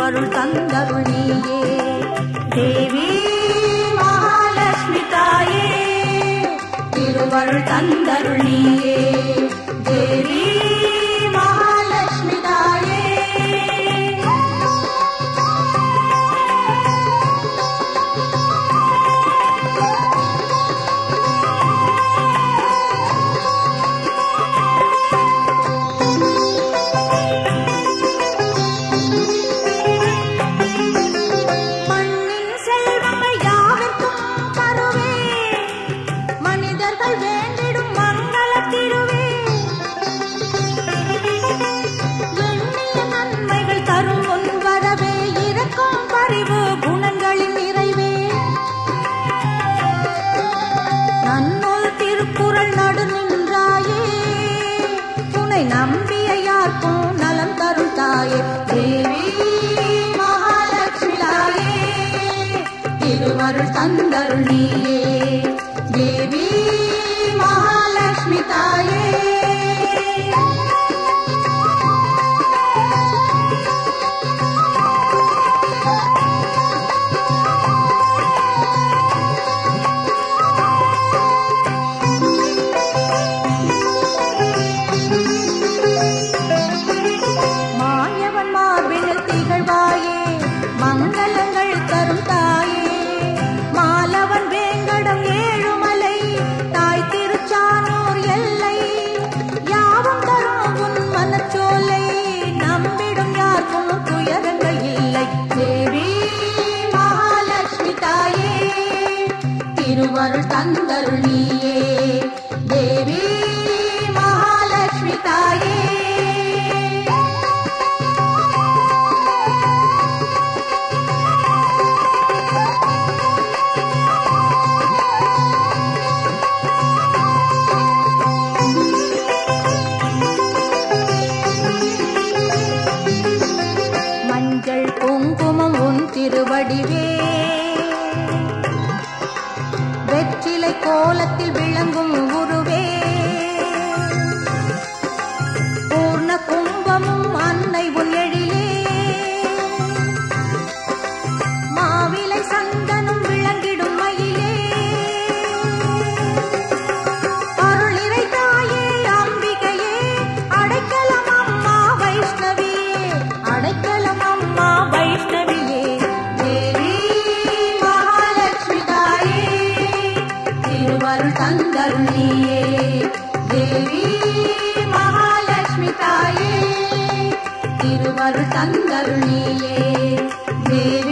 திருவருள் தந்தருள் நீயே தேவி மகாலட்சுமி தாயே திருவருள் தந்தருள் நீயே தேவி மகாலட்சுமி தாயே மண்ணின் செல்வங்கள் யாவிற்கும் தருவே மனிதர்கள் வேண்டிடும் மங்கள திருவே எண்ணிய நன்மைகள் தரும் முன் வரவே இருக்கும் பரிவு குணங்களின் நிறைவே நன்னூல் திருக்குறள் நடு நின்றாயே துணை நம்பிய யாருக்கும் நலம் தரும் தாயே தேவி மகாலட்சுமி தாயே திருவருள் தந்தருள் நீயே தேவி மகாலட்சுமி தாயே மாயவன் மார்பினில் திகழ்வாயே மங்களங்கள் தரும் தாயே மாலவன் வேங்கடம் ஏழுமலை தாய் திருச்சானூர் எல்லை யாவும் தரும் உன் மனச்சோலை நம்பிடும் யாருக்கும் துயரங்கள் இல்லை தேவி மகாலட்சுமி தாயே திருவருள் தந்தருள் நீயே தேவி மகாலட்சுமி தாயே மஞ்சள் குங்குமம் உன் திருவடிவே வெற்றிலை கோலத்தில் விளங்கும் உருவே பூர்ண கும்பமும் அன்னை உன் எழிலே மாவிலை சந்தனம் விளங்கிடும் மயிலே அருளிரை தாயே அம்பிகையே அடைக்கலம் அம்மா வைஷ்ணவியே அடைக்கலம் அம்மா வைஷ்ணவியே தேவி மகாலட்சுமி தாயே திருவருள் தந்தருள் நீயே தேவி மகாலட்சுமி தாயே திருவருள் தந்தருள் நீயே தேவி